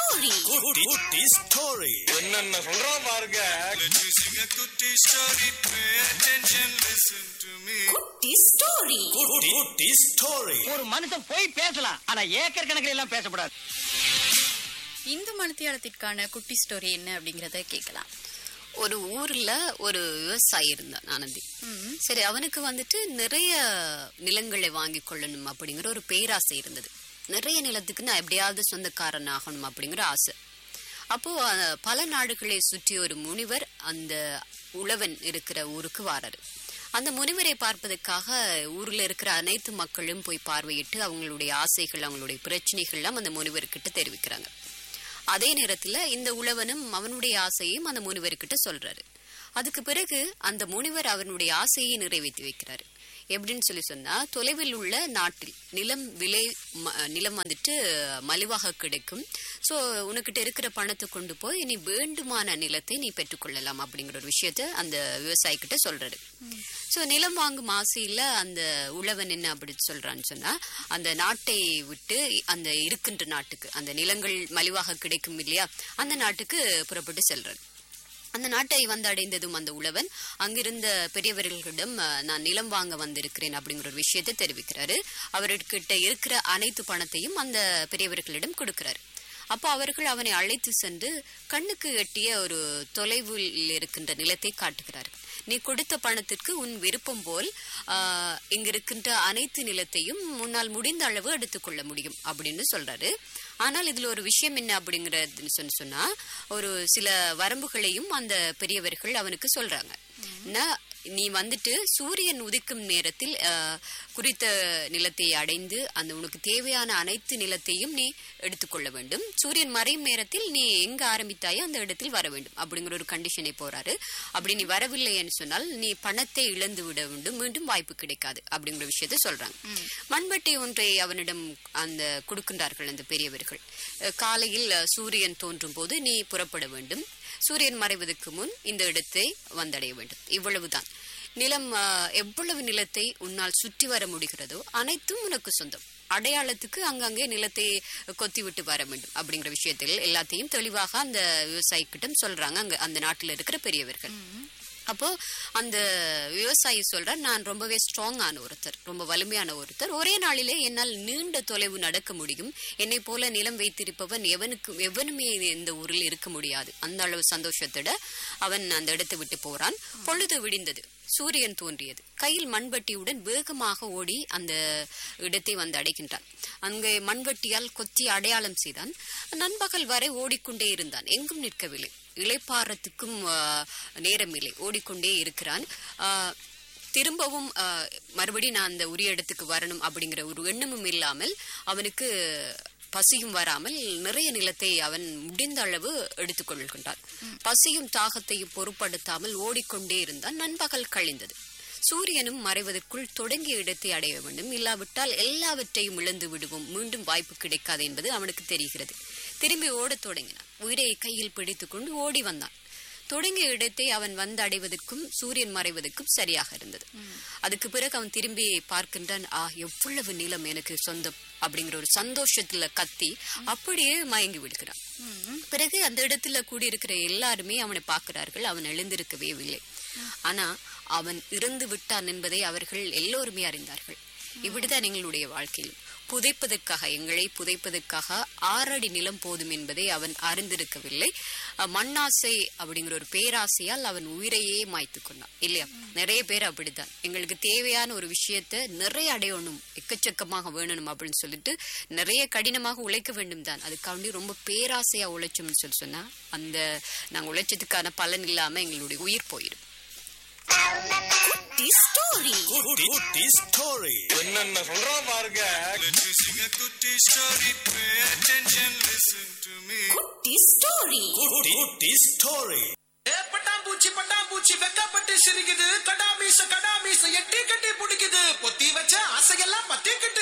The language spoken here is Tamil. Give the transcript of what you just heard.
ஸ்டோரி குட்டி குட்டி ஸ்டோரி என்னென்ன சொல்றான் பாருங்க Let me sing a goody story. Pay attention, listen to me. குட்டி ஸ்டோரி குட்டி குட்டி ஸ்டோரி ஒரு மனுஷன் போய் பேசலாம் ஆனா ஏக்கர் கணக்கில் எல்லாம் பேசக்கூடாது இந்த மணித்தியாலத்திற்கான குட்டி ஸ்டோரி என்ன அப்படிங்கறத கேட்கலாம் ஒரு ஊர்ல ஒரு விவசாயி இருந்தான் ஆனந்தி சரி அவனுக்கு வந்துட்டு நிறைய நிலங்களை வாங்கி கொள்ளணும் அப்படிங்கிற ஒரு பேராசை இருந்தது நிறைய நிலத்துக்கு நான் எப்படியாவது சொந்தக்காரன் ஆகணும் அப்படிங்கிற ஆசை அப்போ அஹ், பல நாடுகளை சுற்றி ஒரு முனிவர் அந்த உழவன் இருக்கிற ஊருக்கு வாராரு அந்த முனிவரை பார்ப்பதற்காக ஊர்ல இருக்கிற அனைத்து மக்களும் போய் பார்வையிட்டு அவங்களுடைய ஆசைகள் அவங்களுடைய பிரச்சனைகள் எல்லாம் அந்த முனிவர்கிட்ட தெரிவிக்கிறாங்க அதே நேரத்துல இந்த உழவனும் அவனுடைய ஆசையும் அந்த முனிவர்கிட்ட சொல்றாரு அதுக்கு பிறகு அந்த முனிவர் அவனுடைய ஆசையை நிறைவேற்றி வைக்கிறாரு எப்படின்னு சொல்லி சொன்னா தொலைவில் உள்ள நாட்டில் நிலம் விலை ம- நிலம் வந்துட்டு மலிவாக கிடைக்கும் சோ உனக்கிட்ட இருக்கிற பணத்தை கொண்டு போய் நீ வேண்டுமான நிலத்தை நீ பெற்றுக்கொள்ளலாம் அப்படிங்கிற ஒரு விஷயத்த அந்த விவசாயி கிட்ட சொல்றாரு சோ நிலம் வாங்கும் ஆசையில அந்த உழவன் என்ன அப்படி சொல்றான்னு சொன்னா அந்த நாட்டை விட்டு அந்த இருக்கின்ற நாட்டுக்கு அந்த நிலங்கள் மலிவாக கிடைக்கும் இல்லையா அந்த நாட்டுக்கு புறப்பட்டு செல்றாரு அந்த நாட்டை வந்து அடைந்ததும் அந்த உழவன் அங்கிருந்த பெரியவர்களிடம் அஹ், நான் நிலம் வாங்க வந்திருக்கிறேன் அப்படிங்கிற ஒரு விஷயத்தை தெரிவிக்கிறாரு அவர்கிட்ட இருக்கிற அனைத்து பணத்தையும் அந்த பெரியவர்களிடம் கொடுக்கிறாரு அப்போ அவர்கள் அவனை அழைத்து சென்று கண்ணுக்கு எட்டிய ஒரு தொலைவில் இருக்கின்ற நிலத்தை காட்டுகிறார்கள் நீ கொடுத்த பணத்திற்கு உன் விருப்பம் போல் ஆஹ், இங்க இருக்கின்ற அனைத்து நிலத்தையும் முன்னால் முடிந்த அளவு எடுத்துக்கொள்ள முடியும் அப்படின்னு சொல்றாரு ஆனால் இதுல ஒரு விஷயம் என்ன அப்படிங்கறதுன்னு சொல்லி சொன்னா ஒரு சில வரம்புகளையும் அந்த பெரியவர்கள் அவனுக்கு சொல்றாங்க நான் நீ வந்துட்டு சூரியன் உதிக்கும் நேரத்தில் ஆஹ், குறித்த நிலத்தை அடைந்து அந்த உனக்கு தேவையான அனைத்து நிலத்தையும் நீ எடுத்துக்கொள்ள வேண்டும் சூரியன் மறையும் நேரத்தில் நீ எங்க ஆரம்பித்தாயோ அந்த இடத்தில் வர வேண்டும் அப்படிங்கிற ஒரு கண்டிஷனை போறாரு அப்படி நீ வரவில்லைன்னு சொன்னால் நீ பணத்தை இழந்து விட வேண்டும் மீண்டும் வாய்ப்பு கிடைக்காது அப்படிங்கிற விஷயத்த சொல்றாங்க மண்வெட்டி ஒன்றை அவனிடம் அந்த கொடுக்கின்றார்கள் அந்த பெரியவர்கள் அஹ், காலையில் அஹ், சூரியன் தோன்றும் போது நீ புறப்பட வேண்டும் சூரியன் மறைவதற்கு முன் இந்த இடத்தை வந்தடைய வேண்டும் இவ்வளவுதான் நிலம் ஆஹ், எவ்வளவு நிலத்தை உன்னால் சுற்றி வர முடிகிறதோ அனைத்தும் உனக்கு சொந்தம் அடையாளத்துக்கு அங்கங்கே நிலத்தை கொத்தி விட்டு வர வேண்டும் அப்படிங்கிற விஷயத்தில் எல்லாத்தையும் தெளிவாக அந்த விவசாயிக்கிட்டம் சொல்றாங்க அங்க அந்த நாட்டில் இருக்கிற பெரியவர்கள் அப்போ அந்த விவசாயி சொல்றார் நான் ரொம்பவே ஸ்ட்ராங்கான ஒருத்தர் ரொம்ப வலிமையான ஒருத்தர் ஒரே நாளிலே என்னால் நீண்ட தொலைவு நடக்க முடியும் என்னை போல நிலம் வைத்திருப்பவன் எவனுக்கு எவனுமே இந்த ஊரில் இருக்க முடியாது அந்த அளவு சந்தோஷத்தோட அவன் அந்த இடத்தை விட்டு போறான் பொழுது விடிந்தது சூரியன் தோன்றியது கையில் மண்வெட்டியுடன் வேகமாக ஓடி அந்த இடத்தை வந்து அடைகின்றான் அங்கே மண்வெட்டியால் கொத்தி அடையாளம் செய்தான் நண்பகல் வரை ஓடிக்கொண்டே இருந்தான் எங்கும் நிற்கவில்லை இளைப்பாறத்துக்கும் ஆஹ், நேரமில்லை ஓடிக்கொண்டே இருக்கிறான் ஆஹ், திரும்பவும் ஆஹ், மறுபடியும் நான் அந்த உரிய இடத்துக்கு வரணும் அப்படிங்கிற ஒரு எண்ணமும் இல்லாமல் அவனுக்கு பசியும் வராமல் நிறைய நிலத்தை அவன் முடிந்த அளவு எடுத்துக்கொள்கின்றான் பசியும் தாகத்தையும் பொருட்படுத்தாமல் ஓடிக்கொண்டே இருந்தான் நண்பகல் கழிந்தது சூரியனும் மறைவதற்குள் தொடங்கிய இடத்தை அடைய வேண்டும் இல்லாவிட்டால் எல்லாவற்றையும் இழந்து விடுவோம் மீண்டும் வாய்ப்பு கிடைக்காது என்பது அவனுக்கு தெரிகிறது திரும்பி ஓடத் தொடங்கினான் உயிரை கையில் பிடித்துக்கொண்டு ஓடி வந்தான் தொடங்கிய இடத்தை அவன் வந்து அடைவதற்கும் சூரியன் மறைவதற்கும் சரியாக இருந்தது அதுக்கு பிறகு அவன் திரும்பி பார்க்கின்றான் ஆ எவ்வளவு நிலம் எனக்கு சொந்தம் அப்படிங்கிற ஒரு சந்தோஷத்துல கத்தி அப்படியே மயங்கி விடுகிறான் பிறகு அந்த இடத்துல கூடியிருக்கிற எல்லாருமே அவனை பார்க்கிறார்கள் அவன் எழுந்திருக்கவே இல்லை ஆனா அவன் இறந்து விட்டான் என்பதை அவர்கள் எல்லோருமே அறிந்தார்கள் இப்படிதான் எங்களுடைய வாழ்க்கையில் புதைப்பதற்காக எங்களை புதைப்பதற்காக ஆறடி நிலம் போதும் என்பதை அவன் அறிந்திருக்கவில்லை அஹ் மண்ணாசை அப்படிங்கிற ஒரு பேராசையால் அவன் உயிரையே மாய்த்து கொண்டான் இல்லையா நிறைய பேர் அப்படித்தான் எங்களுக்கு தேவையான ஒரு விஷயத்த நிறைய அடையணும் எக்கச்சக்கமாக வேணும் அப்படின்னு சொல்லிட்டு நிறைய கடினமாக உழைக்க வேண்டும் தான் அதுக்காண்டி ரொம்ப பேராசையா உழைச்சோம்னு சொல்லி சொன்னா அந்த நாங்க உழைச்சதுக்கான பலன் இல்லாம எங்களுடைய உயிர் போயிடும் குட்டி ஸ்டோரி குட்டி குட்டி ஸ்டோரி என்னென்ன சொல்றான் பாருங்க Let me sing a goody story. Pay attention, listen to me. குட்டி ஸ்டோரி குட்டி குட்டி ஸ்டோரி ஏ பட்டாம்பூச்சி பட்டாம்பூச்சி வெக்கப்பட்டு சிரிக்குது கடா மீச கடா மீச எட்டி கட்டி பிடிக்குது பொத்தி வச்ச ஆசையெல்லாம் பத்தி கிட்டு